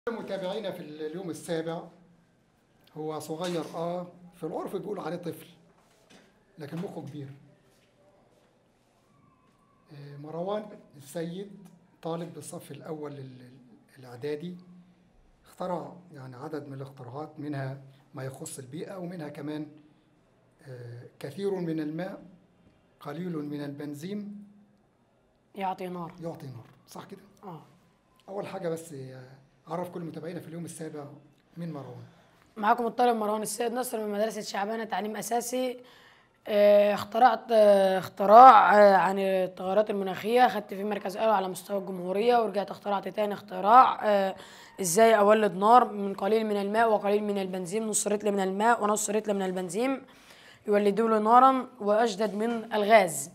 متابعينا في اليوم السابع هو صغير اه في العرف بيقولوا عليه طفل لكن مخه كبير آه، مروان السيد طالب بالصف الأول ال- الإعدادي اخترع يعني عدد من الاختراعات منها ما يخص البيئة ومنها كمان آه، كثير من الماء قليل من البنزين يعطي نار يعطي نار صح كده؟ اه أول حاجة بس آه، عرف كل متابعينا في اليوم السابع مين مروان معاكم الطالب مروان السيد نصر من مدرسة شعبانة تعليم أساسي آه، اخترعت آه، اختراع آه، عن التغيرات المناخية خدت فيه مركز أول على مستوى الجمهورية ورجعت اخترعت تاني اختراع آه، ازاي أولد نار من قليل من الماء وقليل من البنزين نص رتل من الماء ونص رتل من البنزين يولدوا له نارا وأجدد من الغاز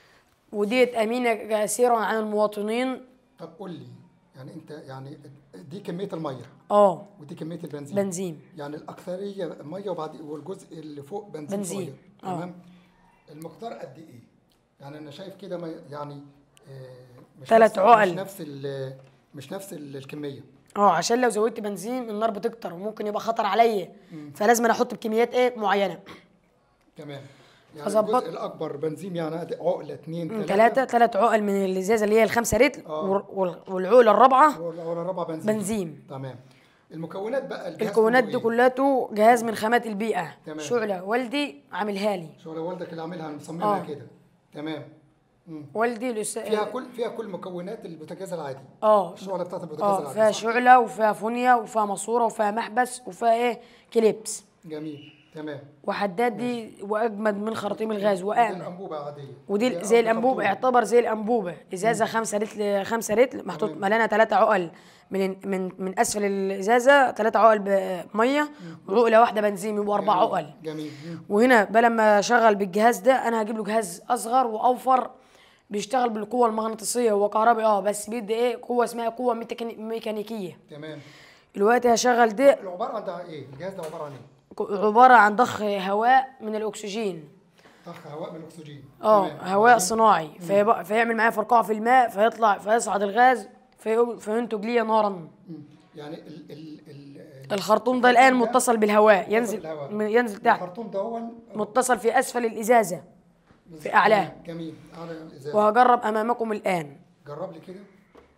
وديت أمينة كثيرا عن المواطنين طب قول لي يعني انت يعني دي كميه الميه اه ودي كميه البنزين بنزين يعني الاكثريه ميه وبعد والجزء اللي فوق بنزين, بنزين. صغير آه. تمام المقدار قد ايه يعني انا شايف كده ما يعني آه، مش تلات نفس- عقل. مش نفس ال- مش نفس ال- الكميه اه عشان لو زودت بنزين النار بتكتر وممكن يبقى خطر عليا فلازم أنا احط بكميات ايه معينه تمام يعني أظبط. الجزء الاكبر بنزين يعني قد- عقله اثنين ثلاثة ثلاث عقل من الازازه اللي هي الخمسة رتل آه. وال- وال- والعقله الرابعه ولا ربع بنزين بنزين تمام المكونات بقى الجهاز الكونات كله دي إيه؟ كلها جهاز من خامات البيئه تمام. شعله والدي عاملها لي شغل والدك اللي عاملها مصممها آه. كده تمام مم. والدي لس... فيها كل فيها كل مكونات البوتاجاز العادي اه الشعله بتاعت البوتاجاز اه العادي فيها صح؟ شعله وفيها فونيا وفيها ماسوره وفيها محبس وفيها ايه كليبس جميل تمام وحداد دي واجمد من خراطيم الغاز دي وامن الانبوبه عاديه ودي دي زي قصدي الانبوبه خرطوم. يعتبر زي الانبوبه ازازه خمسة رتل خمسة رتل محطوط تمام. مليانه ثلاثة عقل من من من اسفل الازازه ثلاثة عقل بميه وعقله واحده بنزين يبقوا اربع جميل. عقل جميل مم. وهنا بل لما اشغل بالجهاز ده انا هجيب له جهاز اصغر واوفر بيشتغل بالقوه المغناطيسيه هو كهربي اه بس بيدي ايه قوه اسمها قوه ميكاني- ميكانيكيه تمام دلوقتي هشغل ده العباره عن ده ايه الجهاز ده عباره عن ايه ك- عباره عن ضخ هواء من الاكسجين ضخ هواء من الاكسجين اه تمام. هواء وبعدين؟ صناعي فيبقى فيعمل معايا فرقعه في الماء فيطلع فيصعد الغاز في فينتج لي نارا مم. يعني ال ال ال الخرطوم ده الان متصل بالهواء ينزل بالهواء. من- ينزل تحت الخرطوم ده هو متصل في اسفل الازازه في اعلاها جميل اعلى الازاز وهجرب امامكم الان جرب لي كده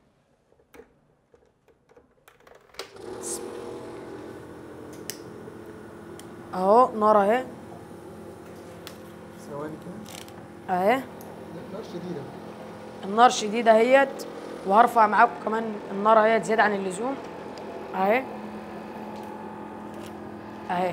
اهو نار اهي ثواني كده اهي لا، نار شديده النار شديده اهيت وهرفع معاكم كمان النار اهيت زياده عن اللزوم اهي اهي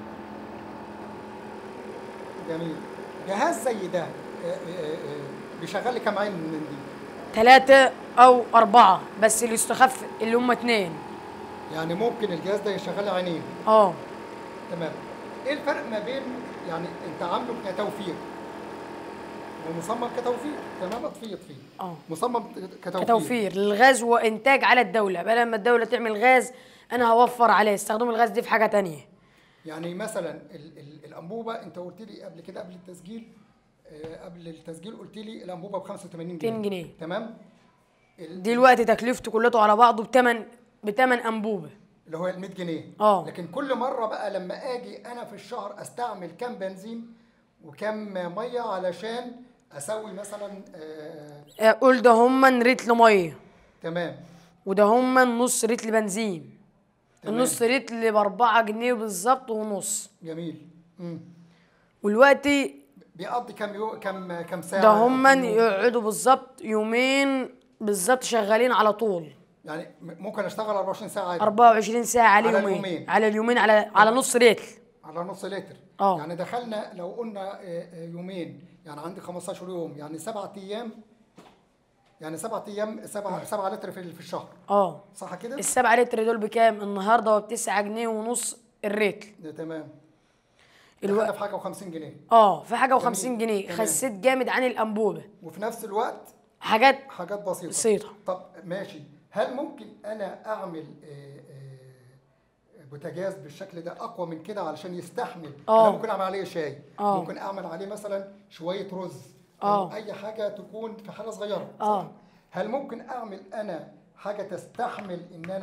جميل جهاز زي ده آه، آه، آه، بيشغل لي كام عين من دي ثلاثة أو أربعة بس اللي يستخف اللي هم اتنين يعني ممكن الجهاز ده يشغل لي عينين اه تمام ايه الفرق ما بين يعني انت عامله كتوفير ومصمم كتوفير تمام اطفيه اطفيه اه مصمم كتوفير كتوفير للغاز وإنتاج على الدولة بدل ما الدولة تعمل غاز أنا هوفر عليه استخدم الغاز دي في حاجة تانية يعني مثلا ال ال الانبوبه انت قلت لي قبل كده قبل التسجيل آه قبل التسجيل قلت لي الانبوبه ب 85 جنيه 200 جنيه. تمام ال- دلوقتي تكلفته كلته على بعضه بتمن بتمن أنبوبة اللي هو ال 100 جنيه اه. لكن كل مره بقى لما اجي انا في الشهر استعمل كام بنزين وكام ميه علشان اسوي مثلا آه قول ده هما رتل مية تمام وده هما نص رتل بنزين تمام. النص رتل بأربعة جنيه بالظبط ونص جميل مم. والوقتي بيقضي كام يو كام كام ساعه ده أو هما كام يوم؟ يقعدوا بالظبط يومين بالظبط شغالين على طول يعني م- ممكن اشتغل 24 ساعه عادي 24 ساعة على على يومين اليومين. على اليومين على على نص رتل على نص لتر اه. يعني دخلنا لو قلنا آه، آه، يومين يعني عندي 15 يوم يعني سبعة ايام يعني سبعة ايام سبعة سبعة لتر في في الشهر اه صح كده؟ السبعة لتر دول بكام؟ النهارده هو بتسعة جنيه ونص الرتل ده تمام الو... دخلنا في حاجه و50 جنيه اه في حاجة جميل. و50 جنيه تمام. خسيت جامد عن الأنبوبة وفي نفس الوقت حاجات حاجات بسيطه بسيطة. طب ماشي هل ممكن انا اعمل آه، آه، بوتاجاز بالشكل ده اقوى من كده علشان يستحمل اه. انا ممكن اعمل عليه شاي اه. ممكن اعمل عليه مثلا شويه رز اه. او اي حاجه تكون في حاله صغيره اه. صح؟ هل ممكن اعمل انا حاجه تستحمل ان انا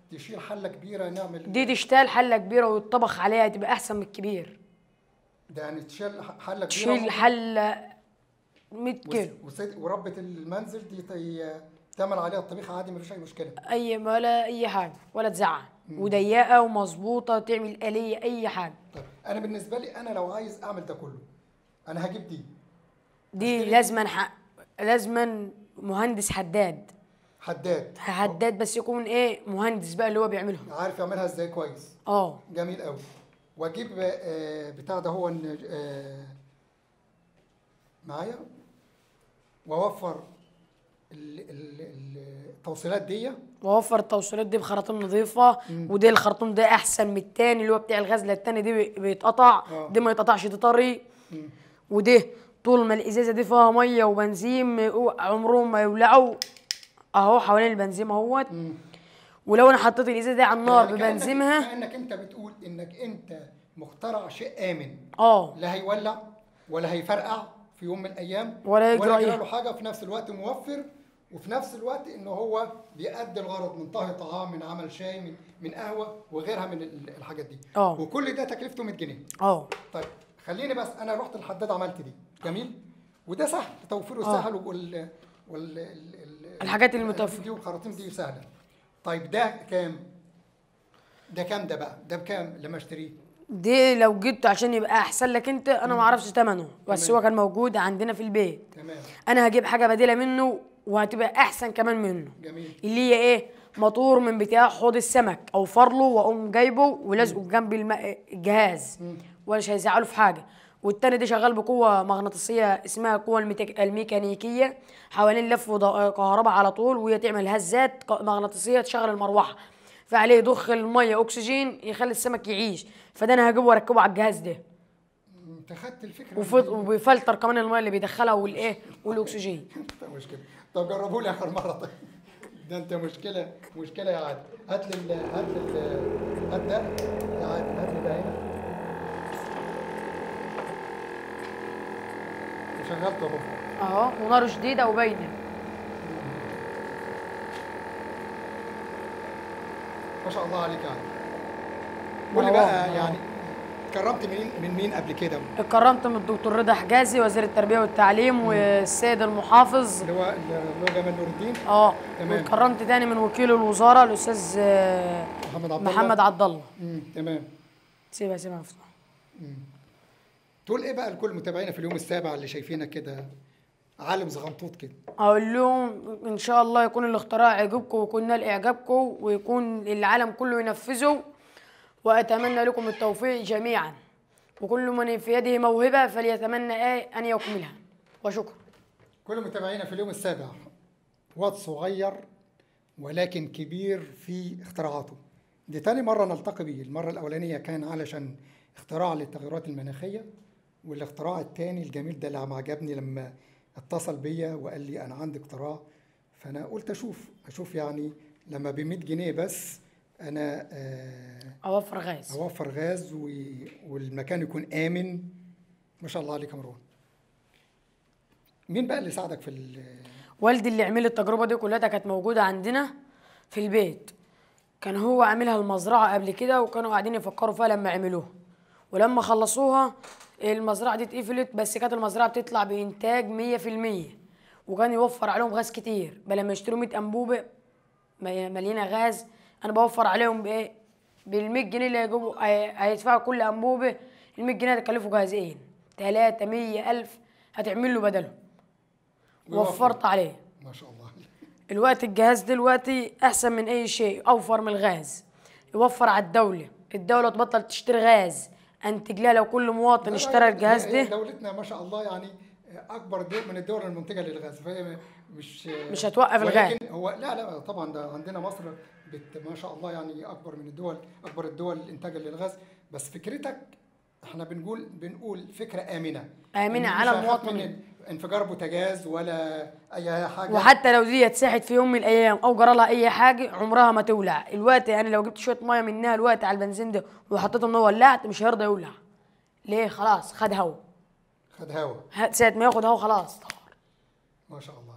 تشيل حله كبيره نعمل دي تشتال حله كبيره ويطبخ عليها تبقى احسن من الكبير ده يعني تشيل حله كبيره تشيل ممكن- حله 100 وس- كيلو وس- وربة المنزل دي ت- تعمل عليها الطبيخ عادي مفيش اي مشكله اي ولا اي حاجه ولا تزعل وضيقه ومظبوطه تعمل آلية اي حاجه طيب انا بالنسبه لي انا لو عايز اعمل ده كله انا هجيب دي دي لازما ح... لازما مهندس حداد حداد حداد بس يكون ايه مهندس بقى اللي هو بيعملهم عارف يعملها ازاي كويس اه جميل قوي واجيب آه، بتاع ده هو إن، آه، معايا واوفر ال- ال- ال- التوصيلات دي ووفر التوصيلات دي بخراطيم نظيفه ودي الخرطوم ده احسن من التاني اللي هو بتاع الغزله التاني دي بي- بيتقطع آه. دي ما يتقطعش دي طري وده طول ما الازازه دي فيها ميه وبنزين ما- عمرهم ما يولعوا اهو حوالين البنزين اهوت ولو انا حطيت الازازه دي على النار يعني كأنك- ببنزيمها كانك انت بتقول انك انت مخترع شيء امن اه لا هيولع ولا هيفرقع في يوم من الايام ولا يجرى ولا أي يجرى له حاجه في نفس الوقت موفر وفي نفس الوقت ان هو بيأدي الغرض من طهي طعام من عمل شاي من من قهوه وغيرها من ال- الحاجات دي اه. وكل ده تكلفته 100 جنيه اه طيب خليني بس انا رحت الحداد عملت دي جميل وده سهل توفيره آه. سهل وال وال ال- ال- الحاجات المتوفرة. دي والخراطيم دي سهله طيب ده كام ده كام ده بقى ده بكام لما اشتريه دي لو جبته عشان يبقى احسن لك انت انا ما اعرفش ثمنه بس تمام. هو كان موجود عندنا في البيت تمام انا هجيب حاجه بديله منه وهتبقى احسن كمان منه جميل اللي هي ايه موتور من بتاع حوض السمك او فرله واقوم جايبه ولازقه جنب الم... الجهاز ومش هيزعله في حاجه والتاني ده شغال بقوه مغناطيسيه اسمها القوه الميتك... الميكانيكيه حوالين لف وض- كهرباء على طول وهي تعمل هزات ك- مغناطيسيه تشغل المروحه فعليه يضخ الميه اكسجين يخلي السمك يعيش فده انا هجيبه واركبه على الجهاز ده انت خدت الفكره وفط... وبيفلتر كمان الميه اللي بيدخلها والايه والاكسجين انت مشكله طب جربوا لي اخر مره طيب ده انت مشكله مشكله يا عادل هات لي ال- هات لي ال- هات ده يا عادل هات لي ده هنا وشغلته اهو اهو وناره شديده وباينه ما شاء الله عليك يا عادل قول لي مروان، بقى مروان. يعني كرمت مين من مين قبل كده اتكرمت من الدكتور رضا حجازي وزير التربيه والتعليم والسيد المحافظ اللي هو اللي هو جمال نور الدين اه تمام. واتكرمت تاني من وكيل الوزاره الاستاذ آه، محمد عبد الله محمد عبد الله مم، تمام سيبها سيبها مفتوح تقول ايه بقى لكل متابعينا في اليوم السابع اللي شايفينك كده عالم زغنطوط كده اقول لهم ان شاء الله يكون الاختراع يعجبكم ويكون نال اعجابكم ويكون العالم كله ينفذه واتمنى لكم التوفيق جميعا وكل من في يده موهبه فليتمنى ايه ان يكملها وشكرا كل متابعينا في اليوم السابع واد صغير ولكن كبير في اختراعاته دي تاني مرة نلتقي بيه المرة الأولانية كان علشان اختراع للتغيرات المناخية والاختراع التاني الجميل ده اللي عم عجبني لما اتصل بيا وقال لي أنا عندي اختراع فأنا قلت أشوف أشوف يعني لما ب 100 جنيه بس أنا آه، اوفر غاز أوفر غاز و- والمكان يكون آمن ما شاء الله عليك يا مروان مين بقى اللي ساعدك في ال- والدي اللي عمل التجربه دي كلها كانت موجوده عندنا في البيت كان هو عاملها المزرعه قبل كده وكانوا قاعدين يفكروا فيها لما عملوها ولما خلصوها المزرعه دي اتقفلت بس كانت المزرعه بتطلع بانتاج 100% وكان يوفر عليهم غاز كتير بل لما يشتروا 100 انبوبه مي- مليانه غاز انا بوفر عليهم بايه بال 100 جنيه اللي هيجيبوا هي- هيدفعوا كل انبوبه ال 100 جنيه هتكلفوا جهازين 3 100 الف هتعمل له بدلهم ويوفر. وفرت عليه ما شاء الله الوقت الجهاز دلوقتي احسن من اي شيء اوفر من الغاز يوفر على الدوله الدوله تبطل تشتري غاز انتج لها لو كل مواطن اشترى الجهاز هي- هي ده دولتنا ما شاء الله يعني اكبر دول من الدول المنتجه للغاز فهي مش مش هتوقف الغاز. ولكن هو لا لا طبعا ده عندنا مصر بت ما شاء الله يعني اكبر من الدول اكبر الدول انتاجا للغاز بس فكرتك احنا بنقول بنقول فكره امنه آمنة إن على مش هيخاف المواطن. من انفجار بوتاجاز ولا اي حاجه وحتى لو دي اتساحت في يوم من الايام او جرى لها اي حاجه عمرها ما تولع الوقت يعني لو جبت شويه ميه منها الوقت على البنزين ده وحطيتهم انه ولعت مش هيرضى يولع ليه خلاص خد هوا خد هوا ه- ساعه ما ياخد هوا خلاص ما شاء الله